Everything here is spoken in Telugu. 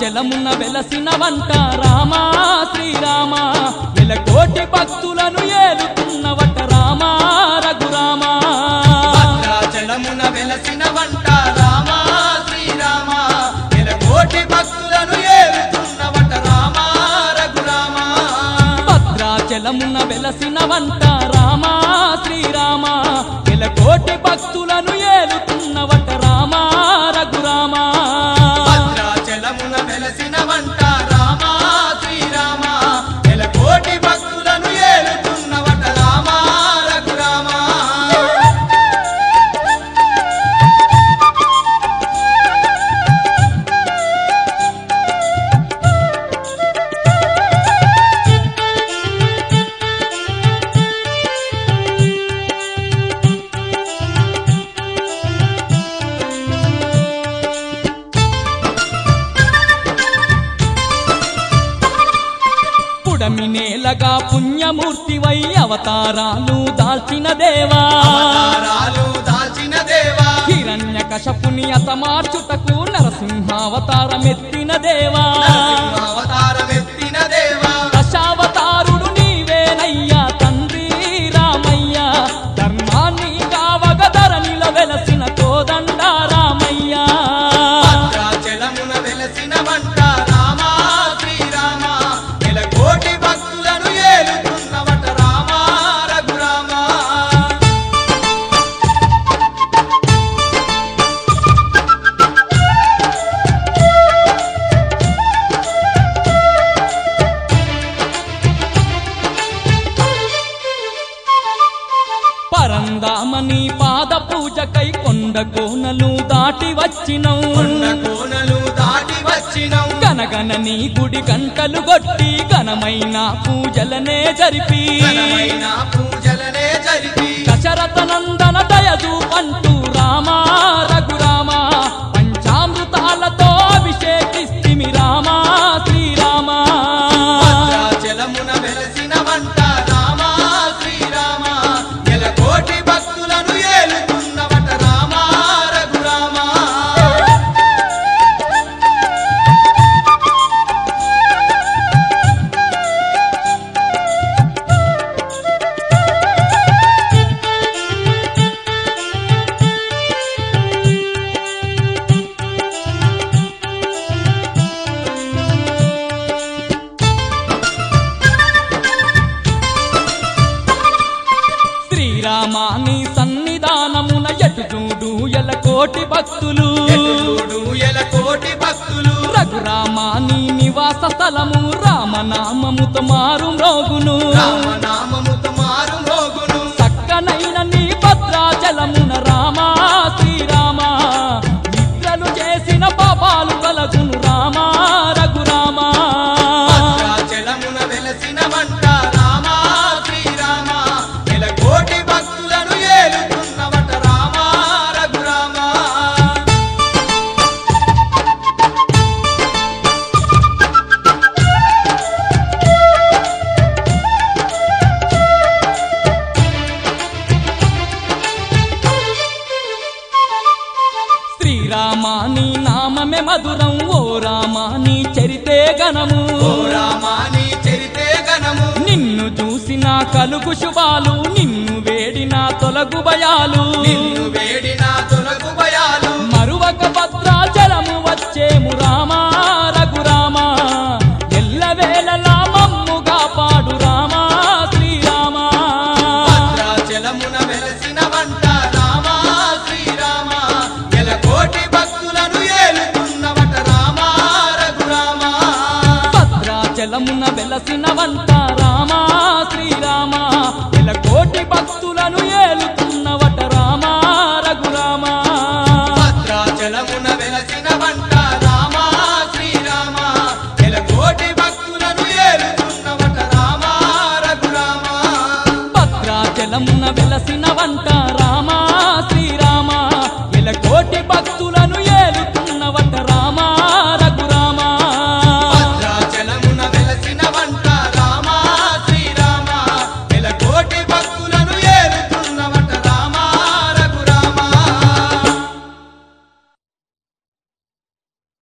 భద్రాచలమున వెలసిన వంట రామా శ్రీరామ కోటి భక్తులను ఏలుతున్నవట రామా రఘురామా భద్రాచలమున వెలసిన వంట రామ శ్రీరామ కోటి భక్తులను ఏలుతున్నవట రామ రఘురామ భద్రాచలమున వెలసిన వంట రామా శ్రీరామ కోటి భక్తులను ఏలుతున్నవట రామా రఘురామా భద్రాచలమున వెలసిన వంట రామ శ్రీరామ కోటి భక్తులను ఏలుతున్నవట రామ రఘురామ పుడమి నేలగా పుణ్యమూర్తివై అవతారాలు దాల్చిన దేవా అవతారాలు దాల్చిన దేవా హిరణ్య కశపుని అతమార్చుటకు నరసింహావతారమెత్తిన దేవా అవతారమెత్తిన దేవా దశావతారుడు నీవేనయ్యా తండ్రి రామయ్య ధర్మాన్ని కావగ ధరణిల వెలసిన కోదండ రామయ్య భద్రాచలమున వెలసిన వంట రామ శ్రీరామ కోటి భక్తులను ఏలుతున్నవట రామ రఘురామ పరందామని పాద పూజకై కొండ కోనలు దాటి వచ్చినవు కొండ కోనలు దాటి వచ్చినం గనగన నీ గుడి గంటలు కొట్టి ఘనమైన పూజలనే జరిపి ఘనమైన పూజలనే జరిపి దశరథ నందన దయదు పంటూ రామా రఘురామ పంచామృతాలతో అభిషేకిస్తిమి రామా శ్రీరామ భద్రాచలమున వెలసిన వంట రామ శ్రీరామ కోటి భక్తులను ఏలుతున్నవట రామ రఘురామ శ్రీరామాని సన్నిధానమున ఎటు చూడు ఎల కోటి భక్తులు ఎటుచూడు ఎల కోటి భక్తులు రఘురామాని నివాస స్థలము రామనామముతో మారు మ్రోగును రామనామముతో మారు మోగును చక్కనైన నీ భద్రాచలమున రామా శ్రీరామ నిద్రలు చేసిన పాపాలు కలగును రామా రఘురామ భద్రాచలమున వెలసిన వంట రామ శ్రీరామ ఎల కోటి భక్తులను ఏలుతున్నవట రామ రఘురామ శ్రీరామాని నామమే మధురం ఓ రామాని చరితే గణము ఓ రామా నీ చరితే గణము నిన్ను చూసిన కలుగు శుభాలు నిన్ను వేడిన తొలగు భయాలు నిన్ను వేడిన తొలగు భయాలు మరువక భద్రాచలము వచ్చేము రామా రఘురామ ఎల్లవేళలా మమ్ముగా పాడు రామా శ్రీరామ భద్రాచలమున వెలసిన వంట రామ శ్రీరామ ఎల కోటి భక్తులను ఏలుతున్నవట రామ రఘురామ భద్రాచలమున వెలసిన వంట రామా శ్రీరామ ఇలా కోటి భక్తులను ఏలు